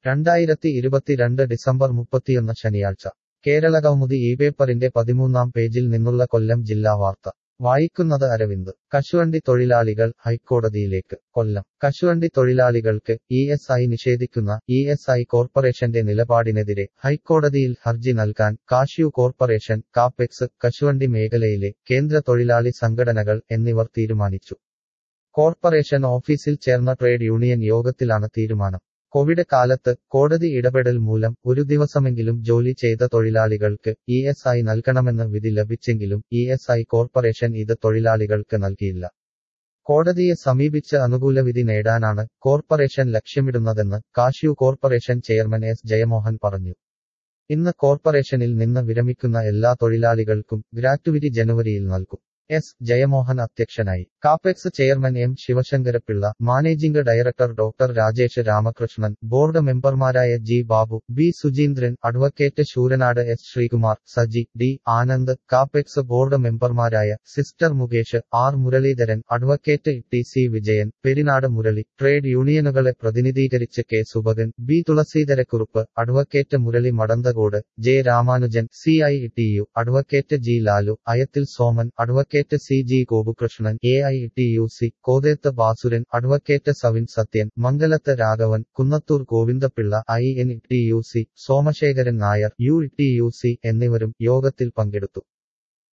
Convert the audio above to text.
രണ്ടായിരത്തി ഇരുപത്തിരണ്ട് ഡിസംബർ മുപ്പത്തിയൊന്ന് ശനിയാഴ്ച കേരളകൗമുദി ഈ പേപ്പറിന്റെ പതിമൂന്നാം പേജിൽ നിന്നുള്ള കൊല്ലം ജില്ലാ വാർത്ത വായിക്കുന്നത് അരവിന്ദ് കശുവണ്ടി തൊഴിലാളികൾ ഹൈക്കോടതിയിലേക്ക് കൊല്ലം കശുവണ്ടി തൊഴിലാളികൾക്ക് ഇ എസ് ഐ നിഷേധിക്കുന്ന ഇ എസ് ഐ കോർപ്പറേഷന്റെ നിലപാടിനെതിരെ ഹൈക്കോടതിയിൽ ഹർജി നൽകാൻ കാഷ്യു കോർപ്പറേഷൻ കാപ്പെക്സ് കശുവണ്ടി മേഖലയിലെ കേന്ദ്ര തൊഴിലാളി സംഘടനകൾ എന്നിവർ തീരുമാനിച്ചു കോർപ്പറേഷൻ ഓഫീസിൽ ചേർന്ന ട്രേഡ് യൂണിയൻ യോഗത്തിലാണ് തീരുമാനം കോവിഡ് കാലത്ത് കോടതി ഇടപെടൽ മൂലം ഒരു ദിവസമെങ്കിലും ജോലി ചെയ്ത തൊഴിലാളികൾക്ക് ഇ എസ് ഐ നൽകണമെന്ന് വിധി ലഭിച്ചെങ്കിലും ഇ എസ് ഐ കോർപ്പറേഷൻ ഇത് തൊഴിലാളികൾക്ക് നൽകിയില്ല കോടതിയെ സമീപിച്ച് അനുകൂല വിധി നേടാനാണ് കോർപ്പറേഷൻ ലക്ഷ്യമിടുന്നതെന്ന് cashew corporation chairman S Jayamohan പറഞ്ഞു ഇന്ന് കോർപ്പറേഷനിൽ നിന്ന് വിരമിക്കുന്ന എല്ലാ തൊഴിലാളികൾക്കും ഗ്രാറ്റുവിറ്റി ജനുവരിയിൽ നൽകും എസ് ജയമോഹൻ അധ്യക്ഷനായി Capex chairman M Sivasankarapillai managing director doctor Rajesh Ramakrishnan board മെമ്പർമാരായ G Babu B Sujeendran advocate Sooranad S Sreekumar Saji D Anand Capex board മെമ്പർമാരായ sister Mukesh R Muraleedharan advocate T C Vijayan Perinad Murali trade യൂണിയനുകളെ പ്രതിനിധീകരിച്ച് K Subhakan B Thulaseedharakurup advocate Murali Madanthacode J Ramanujan C I T U advocate G Lalu Ayathil Soman advocate C G Gopukrishnan A I T U C കോതേത്ത് ബാസുരൻ advocate Savin Sathyan Mangalath Raghavan Kunnathur Govindapillai I N T U C Somasekharan Nair U T U C എന്നിവരും യോഗത്തിൽ പങ്കെടുത്തു